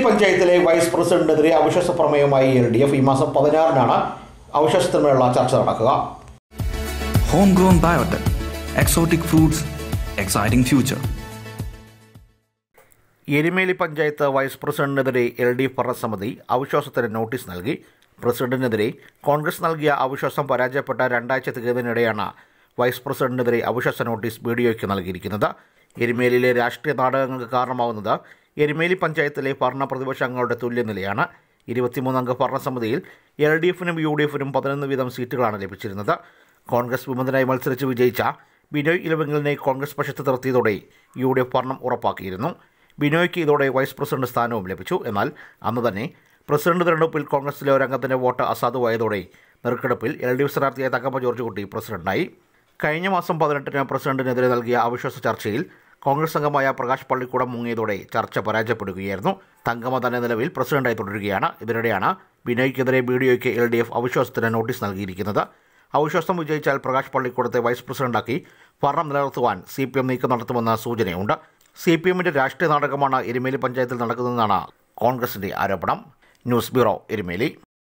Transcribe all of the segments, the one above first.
പഞ്ചായത്തിലെ വൈസ് പ്രസിഡന്റിനെതിരെ അവിശ്വാസ പ്രമേയമായി L D F ഈ മാസം പതിനാറിനാണ് അവിശ്വാസത്തിന്മേലുള്ള ചർച്ച നടക്കുക Homegrown biotech, exotic fruits, exciting future. Erumeli panchayat vice പ്രസിഡന്റിനെതിരെ എൽ ഡി എഫ് ഭരണസമിതി അവിശ്വാസത്തിന് നോട്ടീസ് നൽകി പ്രസിഡന്റിനെതിരെ കോൺഗ്രസ് നൽകിയ അവിശ്വാസം പരാജയപ്പെട്ട രണ്ടാഴ്ച തികയുന്നതിനിടെയാണ് വൈസ് പ്രസിഡന്റിനെതിരെ അവിശ്വാസ നോട്ടീസ് ബി ഡി ഒയ്ക്ക് നൽകിയിരിക്കുന്നത് എരുമേലിയിലെ രാഷ്ട്രീയ നാടകങ്ങൾക്ക് കാരണമാവുന്നത് എരുമേലി പഞ്ചായത്തിലെ ഭരണ പ്രതിപക്ഷ അംഗങ്ങളുടെ തുല്യനിലയാണ് ഇരുപത്തിമൂന്നംഗ ഭരണസമിതിയിൽ എൽ ഡി എഫിനും യു ഡി എഫിനും പതിനൊന്ന് വീതം സീറ്റുകളാണ് ലഭിച്ചിരുന്നത് കോൺഗ്രസ് വിമതനായി മത്സരിച്ച് വിജയിച്ച ബിനോയ് ഇലവെങ്കലിനെ കോൺഗ്രസ് പക്ഷത്ത് നിർത്തിയതോടെ യു ഡി എഫ് ഭരണം ഉറപ്പാക്കിയിരുന്നു ബിനോയ്ക്ക് ഇതോടെ വൈസ് പ്രസിഡന്റ് സ്ഥാനവും ലഭിച്ചു എന്നാൽ അന്ന് തന്നെ പ്രസിഡന്റ് തെരഞ്ഞെടുപ്പിൽ കോൺഗ്രസിലെ ഒരംഗത്തിൻ്റെ വോട്ട് അസാധുവായതോടെ നെറുക്കെടുപ്പിൽ എൽ ഡി എഫ് സ്ഥാനാർത്ഥിയായ തങ്കമ്മ ജോർജ് കുട്ടി പ്രസിഡന്റായി കഴിഞ്ഞ മാസം പതിനെട്ടിന് പ്രസിഡന്റിനെതിരെ നൽകിയ അവിശ്വാസ ചർച്ചയിൽ കോൺഗ്രസ് അംഗമായ പ്രകാശ് പള്ളിക്കൂടം മുങ്ങിയതോടെ ചർച്ച പരാജയപ്പെടുകയായിരുന്നു തങ്കമ്മ തന്നെ നിലവിൽ പ്രസിഡന്റായി തുടരുകയാണ് ഇതിനിടെയാണ് ബിനോയ്ക്കെതിരെ ബി ഡി ഒയ്ക്ക് എൽ ഡി എഫ് അവിശ്വാസത്തിന് നോട്ടീസ് നൽകിയിരിക്കുന്നത് അവിശ്വാസം വിജയിച്ചാൽ പ്രകാശ് പള്ളിക്കൂടത്തെ വൈസ് പ്രസിഡന്റാക്കി ഭരണം നിലനിർത്തുവാൻ സി പി എം നീക്കം നടത്തുമെന്ന സൂചനയുണ്ട് സി പി എമ്മിൻ്റെ രാഷ്ട്രീയ നാടകമാണ് എരുമേലി പഞ്ചായത്തിൽ നടക്കുന്നതെന്നാണ് കോൺഗ്രസിന്റെ ആരോപണം news bureau Erumeli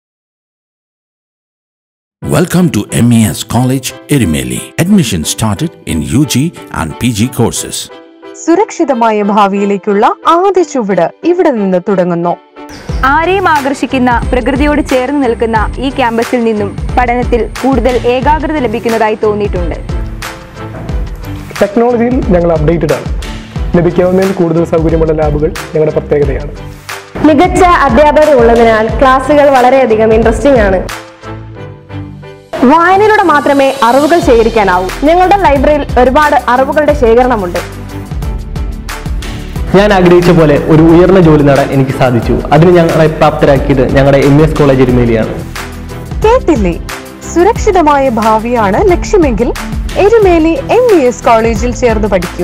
Welcome to MES College, Erimeli. Admission started in UG and PG courses. സുരക്ഷിതമായ ഭാവിയിലേക്കുള്ള ആദ്യ ചുവട് ഇവിടെ നിന്ന് തുടങ്ങുന്നു ആരെയും ആകർഷിക്കുന്ന പ്രകൃതിയോട് ചേർന്ന് നിൽക്കുന്ന ഈ ക്യാമ്പസിൽ നിന്നും പഠനത്തിൽ കൂടുതൽ ഏകാഗ്രത ലഭിക്കുന്നതായി തോന്നിയിട്ടുണ്ട് ടെക്നോളജിയിൽ ഞങ്ങൾ അപ്ഡേറ്റഡ് ആണ് ലഭിക്കാവുന്നതിൽ കൂടുതൽ സൗകര്യമുള്ള ലാബുകൾ ഞങ്ങളുടെ പ്രത്യേകതയാണ് മികച്ച അധ്യാപകർ ഉള്ളതിനാൽ ക്ലാസുകൾ വളരെയധികം ഇൻട്രസ്റ്റിംഗ് ആണ് വായനയിലൂടെ മാത്രമേ അറിവുകൾ ശേഖരിക്കാനാവൂ ഞങ്ങളുടെ ലൈബ്രറിയിൽ ഒരുപാട് അറിവുകളുടെ ശേഖരണമുണ്ട് ഞാൻ ആഗ്രഹിച്ച പോലെ ഒരു ഉയർന്ന ജോലി നേടാൻ എനിക്ക് സാധിച്ചു അതിന് ഞങ്ങളെ പ്രാപ്തരാക്കിയത് ഞങ്ങളുടെ എം എസ് കോളേജ് എരുമേലിയാണ് കേട്ടില്ലേ സുരക്ഷിതമായ ഭാവിയാണ് ലക്ഷ്യമെങ്കിൽ എരുമേലി എം ഇ എസ് കോളേജിൽ ചേർന്ന് പഠിക്കൂ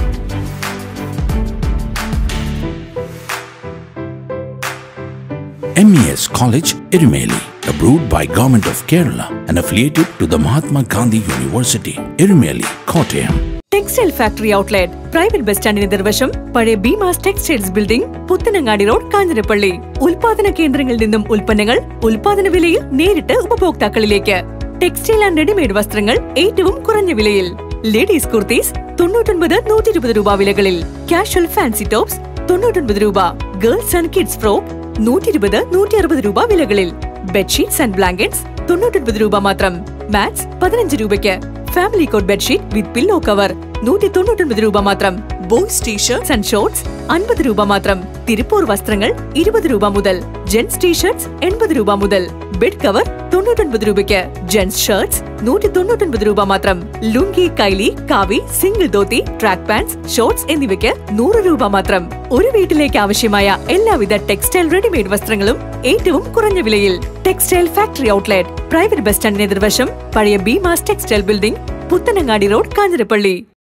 MES College, Erimeli. Approved by Government of Kerala and affiliated to the Mahatma Gandhi University, Erimeli, Kottayam. Textile factory outlet private bus സ്റ്റാൻഡിന് എതിർവശം പഴയ Beemas textiles building Puthanangadi road Kanjirappally ഉൽപാദന കേന്ദ്രങ്ങളിൽ നിന്നും ഉൽപ്പന്നങ്ങൾ ഉൽപാദന വിലയിൽ നേരിട്ട് ഉപഭോക്താക്കളിലേക്ക് ടെക്സ്റ്റൈൽ ആൻഡ് റെഡിമെയ്ഡ് വസ്ത്രങ്ങൾ ഏറ്റവും കുറഞ്ഞ വിലയിൽ ലേഡീസ് കുർത്തീസ് തൊണ്ണൂറ്റൊൻപത് നൂറ്റി ഇരുപത് രൂപ വിലകളിൽ കാഷ്വൽ ഫാൻസി ടോപ്സ് തൊണ്ണൂറ്റൊൻപത് രൂപ ഗേൾസ് ആൻഡ് കിഡ്സ് ഫ്രോക്ക് നൂറ്റി ഇരുപത് നൂറ്റി അറുപത് രൂപ വിലകളിൽ ബെഡ്ഷീറ്റ്സ് ആൻഡ് ബ്ലാങ്കറ്റ്സ് തൊണ്ണൂറ്റൊൻപത് രൂപ മാത്രം മാറ്റ്സ് പതിനഞ്ച് രൂപയ്ക്ക് family cot bedsheet with pillow cover നൂറ്റി തൊണ്ണൂറ്റൊൻപത് രൂപ മാത്രം ബോയ്സ് ടീഷർട്സ് ആൻഡ് ഷോർട്സ് അൻപത് രൂപ മാത്രം തിരുപ്പൂർ വസ്ത്രങ്ങൾ ഇരുപത് രൂപ മുതൽ ജെൻസ് ടീഷർട്സ് എൺപത് രൂപ മുതൽ ബെഡ് കവർ തൊണ്ണൂറ്റൊൻപത് രൂപയ്ക്ക് ജെൻസ് ഷർട്സ് നൂറ്റി തൊണ്ണൂറ്റൊൻപത് രൂപ മാത്രം ലുങ്കി കൈലി കാവി single dhoti track pants shorts എന്നിവയ്ക്ക് നൂറ് രൂപ മാത്രം ഒരു വീട്ടിലേക്ക് ആവശ്യമായ എല്ലാവിധ ടെക്സ്റ്റൈൽ റെഡിമെയ്ഡ് വസ്ത്രങ്ങളും ഏറ്റവും കുറഞ്ഞ വിലയിൽ textile factory outlet private bus സ്റ്റാൻഡിന് എതിർവശം പഴയ Beemas textile building Puthanangadi road Kanjirappally